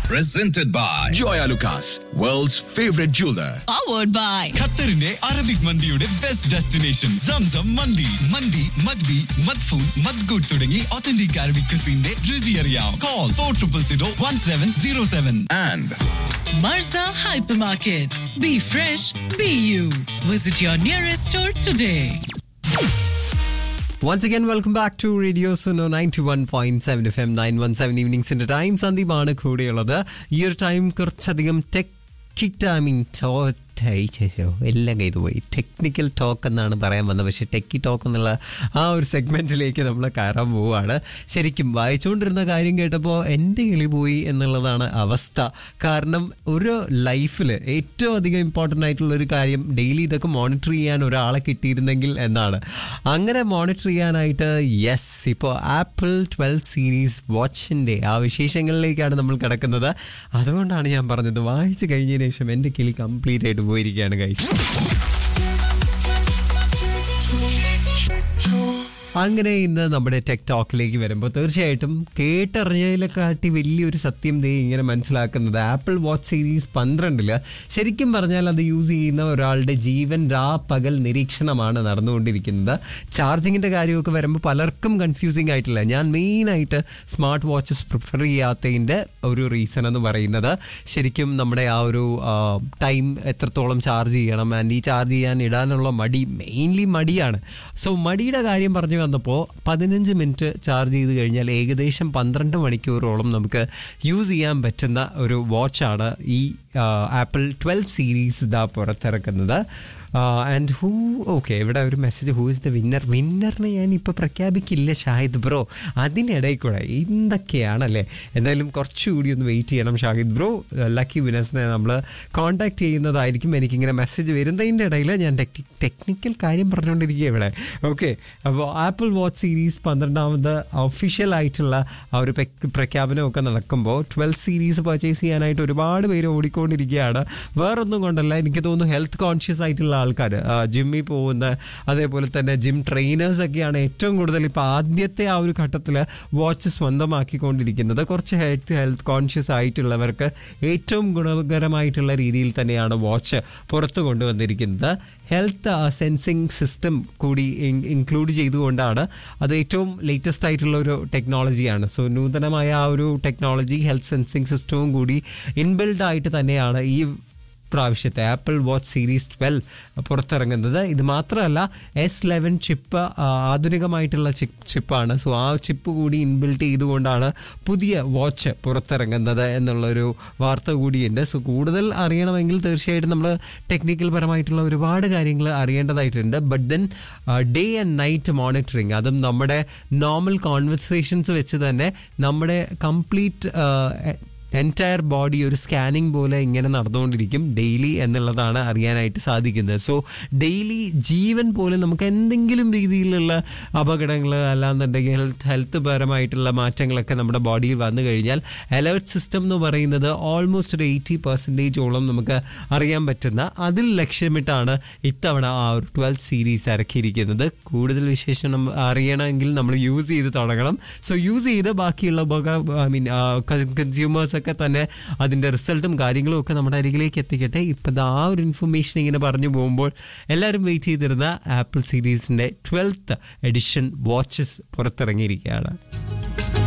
presented by Joya Lucas, world's favorite jeweler. powered by ഖത്തറിന്റെ Arabic മന്തിയുടെ best destination സംസം മന്തി മന്തി മദ്ബി മദ്ഫൂൻ മദ്ഗൂട്ട് തുടങ്ങി ഒത്തന്റിക് അറബിക് ക്രിസിന്റെ രുചി അറിയാം call four triple zero one seven zero seven And Marza Hypermarket. Be fresh, be you. Visit your nearest store today. Once again, welcome back to Radio Suno 91.7 FM 917 ഈവനിങ്സിന്റെ ടൈം സന്ദീപാണ് കൂടെയുള്ളത് ഈ ഒരു time കുറച്ചധികം ടെക്കിറ്റാമിങ് എല്ലാം കയ്ത് പോയി ടെക്നിക്കൽ ടോക്ക് എന്നാണ് പറയാൻ വന്നത് പക്ഷേ ടെക്കി ടോക്ക് എന്നുള്ള ആ ഒരു സെഗ്മെന്റിലേക്ക് നമ്മൾ കയറാൻ പോവുകയാണ് ശരിക്കും വായിച്ചുകൊണ്ടിരുന്ന കാര്യം കേട്ടപ്പോൾ എൻ്റെ കിളി പോയി എന്നുള്ളതാണ് അവസ്ഥ കാരണം ഒരു ലൈഫിൽ ഏറ്റവും അധികം ഇമ്പോർട്ടൻ്റ് ആയിട്ടുള്ള ഒരു കാര്യം ഡെയിലി ഇതൊക്കെ മോണിറ്റർ ചെയ്യാൻ ഒരാളെ കിട്ടിയിരുന്നെങ്കിൽ എന്നാണ് അങ്ങനെ മോണിറ്റർ ചെയ്യാനായിട്ട് യെസ് ഇപ്പോൾ ആപ്പിൾ ട്വൽവ് സീരീസ് വാച്ചിൻ്റെ ആ വിശേഷങ്ങളിലേക്കാണ് നമ്മൾ കിടക്കുന്നത് അതുകൊണ്ടാണ് ഞാൻ പറഞ്ഞത് വായിച്ചു കഴിഞ്ഞതിന് ശേഷം എൻ്റെ കിളി കംപ്ലീറ്റ് ആയിട്ട് പോയിരിക്കുകയാണ് കൈസ് അങ്ങനെ ഇന്ന് നമ്മുടെ ടെക് ടോക്കിലേക്ക് വരുമ്പോൾ തീർച്ചയായിട്ടും കേട്ടറിഞ്ഞതിലെ കാട്ടി വലിയൊരു സത്യം ദേ ഇങ്ങനെ മനസ്സിലാക്കുന്നത് ആപ്പിൾ വാച്ച് സീരീസ് പന്ത്രണ്ടില് ശരിക്കും പറഞ്ഞാൽ അത് യൂസ് ചെയ്യുന്ന ഒരാളുടെ ജീവൻ രാ പകൽ നിരീക്ഷണമാണ് നടന്നുകൊണ്ടിരിക്കുന്നത് ചാർജിങ്ങിന്റെ കാര്യമൊക്കെ വരുമ്പോൾ പലർക്കും കൺഫ്യൂസിങ് ആയിട്ടില്ല ഞാൻ മെയിനായിട്ട് സ്മാർട്ട് വാച്ചസ് പ്രിഫർ ചെയ്യാത്തതിൻ്റെ ഒരു റീസൺ എന്ന് പറയുന്നത് ശരിക്കും നമ്മുടെ ആ ഒരു ടൈം എത്രത്തോളം ചാർജ് ചെയ്യണം ആൻഡ് ഈ ചാർജ് ചെയ്യാൻ ഇടാനുള്ള മടി മെയിൻലി മടിയാണ് സോ മടിയുടെ കാര്യം പറഞ്ഞു വന്നപ്പോൾ പതിനഞ്ച് മിനിറ്റ് ചാർജ് ചെയ്ത് കഴിഞ്ഞാൽ ഏകദേശം പന്ത്രണ്ട് മണിക്കൂറോളം നമുക്ക് യൂസ് ചെയ്യാൻ പറ്റുന്ന ഒരു വാച്ചാണ് ഈ ആപ്പിൾ ട്വൽവ് സീരീസ് ഇതാ പുറത്തിറക്കുന്നത് ആൻഡ് ഹൂ ഓക്കെ ഇവിടെ ഒരു message who is the winner വിന്നറിനെ ഞാൻ ഇപ്പോൾ പ്രഖ്യാപിക്കില്ല ഷാഹിദ് ബ്രോ അതിനിടയിൽ കൂടെ എന്തൊക്കെയാണല്ലേ എന്തായാലും കുറച്ചുകൂടി ഒന്ന് വെയിറ്റ് ചെയ്യണം ഷാഹിദ് ബ്രോ ലക്കി വിനേഴ്സിനെ നമ്മൾ കോൺടാക്ട് ചെയ്യുന്നതായിരിക്കും എനിക്കിങ്ങനെ മെസ്സേജ് വരുന്നതിൻ്റെ ഇടയിൽ ഞാൻ ടെക്നി ടെക്നിക്കൽ കാര്യം പറഞ്ഞുകൊണ്ടിരിക്കുക ഇവിടെ ഓക്കെ അപ്പോൾ ആപ്പിൾ വാച്ച് സീരീസ് പന്ത്രണ്ടാമത് ഒഫീഷ്യൽ ആയിട്ടുള്ള ആ ഒരു പെക്- പ്രഖ്യാപനമൊക്കെ നടക്കുമ്പോൾ ട്വൽവ് സീരീസ് പർച്ചേസ് ചെയ്യാനായിട്ട് ഒരുപാട് പേര് ഓടിക്കൊണ്ടിരിക്കുകയാണ് വേറൊന്നും കൊണ്ടല്ല എനിക്ക് തോന്നുന്നു ഹെൽത്ത് കോൺഷ്യസ് ആയിട്ടുള്ള ആൾക്കാർ ജിമ്മിൽ പോകുന്ന അതേപോലെ തന്നെ ജിം ട്രെയിനേഴ്സ് ഒക്കെയാണ് ഏറ്റവും കൂടുതൽ ഇപ്പോൾ ആദ്യത്തെ ആ ഒരു ഘട്ടത്തിൽ വാച്ച് സ്വന്തമാക്കിക്കൊണ്ടിരിക്കുന്നത് കുറച്ച് ഹെൽത്ത് ഹെൽത്ത് കോൺഷ്യസ് ആയിട്ടുള്ളവർക്ക് ഏറ്റവും ഗുണകരമായിട്ടുള്ള രീതിയിൽ തന്നെയാണ് വാച്ച് പുറത്തു കൊണ്ടുവന്നിരിക്കുന്നത് ഹെൽത്ത് സെൻസിങ് സിസ്റ്റം കൂടി ഇൻക്ലൂഡ് ചെയ്തുകൊണ്ടാണ് അത് ഏറ്റവും ലേറ്റസ്റ്റ് ആയിട്ടുള്ള ഒരു ടെക്നോളജിയാണ് സോ നൂതനമായ ആ ഒരു ടെക്നോളജി ഹെൽത്ത് സെൻസിങ് സിസ്റ്റവും കൂടി ഇൻബിൽഡ് ആയിട്ട് തന്നെയാണ് ഈ പ്രാവശ്യത്തെ ആപ്പിൾ വാച്ച് സീരീസ് ട്വൽവ് പുറത്തിറങ്ങുന്നത് ഇത് മാത്രമല്ല എസ് ലെവൻ ചിപ്പ് ആധുനികമായിട്ടുള്ള ചിപ്പാണ് സോ ആ ചിപ്പ് കൂടി ഇൻബിൽറ്റ് ചെയ്തുകൊണ്ടാണ് പുതിയ വാച്ച് പുറത്തിറങ്ങുന്നത് എന്നുള്ളൊരു വാർത്ത കൂടിയുണ്ട് സോ കൂടുതൽ അറിയണമെങ്കിൽ തീർച്ചയായിട്ടും നമ്മൾ ടെക്നിക്കൽ പരമായിട്ടുള്ള ഒരുപാട് കാര്യങ്ങൾ അറിയേണ്ടതായിട്ടുണ്ട് but then day and night monitoring അതും നമ്മുടെ നോർമൽ കോൺവെർസേഷൻസ് വെച്ച് തന്നെ നമ്മുടെ കംപ്ലീറ്റ് എൻറ്റയർ ബോഡി ഒരു സ്കാനിങ് പോലെ ഇങ്ങനെ നടന്നുകൊണ്ടിരിക്കും ഡെയിലി എന്നുള്ളതാണ് അറിയാനായിട്ട് സാധിക്കുന്നത് സോ ഡെയിലി ജീവൻ പോലും നമുക്ക് എന്തെങ്കിലും രീതിയിലുള്ള അപകടങ്ങൾ അല്ലാന്നുണ്ടെങ്കിൽ ഹെൽത്ത് ഹെൽത്ത് പരമായിട്ടുള്ള മാറ്റങ്ങളൊക്കെ നമ്മുടെ ബോഡിയിൽ വന്നു കഴിഞ്ഞാൽ അലേർട്ട് സിസ്റ്റം എന്ന് പറയുന്നത് ഓൾമോസ്റ്റ് ഒരു എയ്റ്റി പെർസെൻറ്റേജോളം നമുക്ക് അറിയാൻ പറ്റുന്ന അതിൽ ലക്ഷ്യമിട്ടാണ് ഇത്തവണ ആ ഒരു ട്വൽത്ത് സീരീസ് ഇറക്കിയിരിക്കുന്നത് കൂടുതൽ വിശേഷം അറിയണമെങ്കിൽ നമ്മൾ യൂസ് ചെയ്ത് തുടങ്ങണം സോ യൂസ് ചെയ്ത് ബാക്കിയുള്ള ഐ മീൻ കൺസ്യൂമേഴ്സ് ഒക്കെ തന്നെ അതിൻ്റെ റിസൾട്ടും കാര്യങ്ങളും ഒക്കെ നമ്മുടെ അരികിലേക്ക് എത്തിക്കട്ടെ ഇപ്പം ആ ഒരു ഇൻഫർമേഷൻ ഇങ്ങനെ പറഞ്ഞു പോകുമ്പോൾ എല്ലാവരും വെയിറ്റ് ചെയ്തിരുന്ന ആപ്പിൾ സീരീസിൻ്റെ ട്വൽത്ത് എഡിഷൻ വാച്ചസ് പുറത്തിറങ്ങിയിരിക്കുകയാണ്